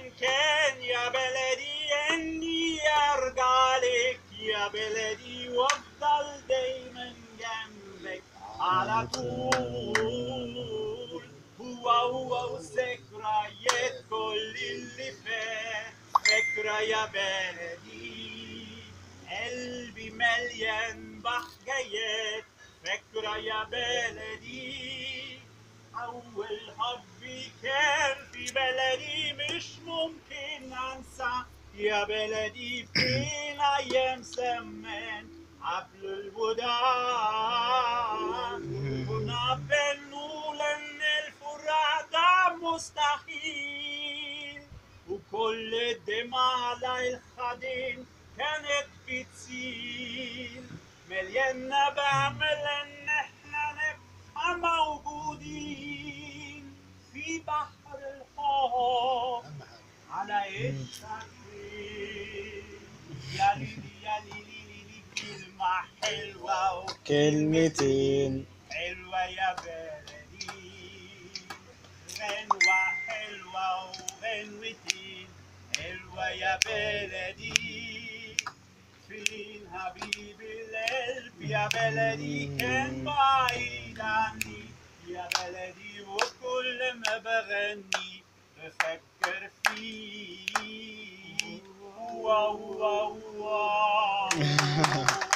كان يا بلدي اني ارجع لك يا بلدي وافضل دايما جنبك على طول هو هو وذكريات كل اللي فات فكرة يا بلدي قلبي مليان بحكايات فكرة يا بلدي أول حبي كان في بلدي مش ممكن أنسى يا بلدي فين أيام زمان قبل الوداع كنا بنقول إن الفراق ده مستحيل وكل الدماء على الخدين كانت بتسيل مليانة بأمل إن إحنا نبقى موجودين في بحر الحب على الشكل يا ليلي يا ليلي ليلي كلمة حلوة كلمتين حلوة يا بلدي غنوة حلوة وغنوتين حلوة يا بلدي فين حبيب القلب يا بلدي كان بعيد عني يا بلدي وكل ما بغني بفكر فيه واو واو واو